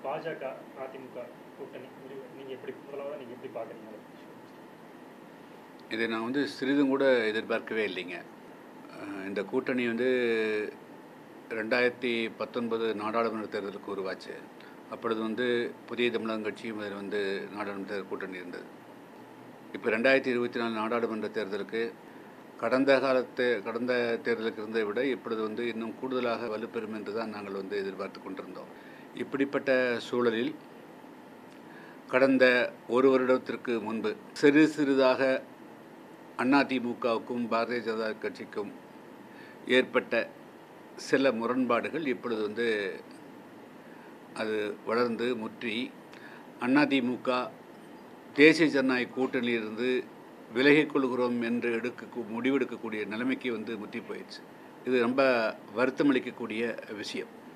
பாஜக அதிமுக கூட்டணி முடிவு நீங்கள் எப்படி முதலாவது நீங்கள் எப்படி பார்க்குறீங்க அதை பத்தி சொல்லுங்க. இதை நான் வந்து சிறிதும் கூட எதிர்பார்க்கவே இல்லைங்க அஹ் இந்த கூட்டணி வந்து ரெண்டாயிரத்தி பத்தொன்பது நாடாளுமன்ற தேர்தலுக்கு உருவாச்சு அப்பொழுது வந்து புதிய தமிழகம் கட்சியும் அதில் வந்து நாடாளுமன்ற தேர்தல் கூட்டணி இருந்தது இப்போ ரெண்டாயிரத்தி இருபத்தி நாலு நாடாளுமன்ற தேர்தலுக்கு கடந்த காலத்து கடந்த தேர்தலுக்கு இருந்ததை விட இப்பொழுது வந்து இன்னும் கூடுதலாக வலுப்பெறும் என்று தான் நாங்கள் வந்து எதிர்பார்த்து கொண்டிருந்தோம் இப்படிப்பட்ட சூழலில் கடந்த ஒரு வருடத்திற்கு முன்பு சிறு சிறிதாக அதிமுகவுக்கும் பாரதிய ஜனதா கட்சிக்கும் ஏற்பட்ட சில முரண்பாடுகள் இப்பொழுது வந்து அது வளர்ந்து முற்றி அதிமுக தேசிய ஜனநாயக கூட்டணியிலிருந்து விலகிக் கொள்கிறோம் என்று எடுக்க முடிவெடுக்கக்கூடிய நிலைமைக்கு வந்து முற்றி போயிடுச்சு இது ரொம்ப வருத்தமளிக்கக்கூடிய விஷயம்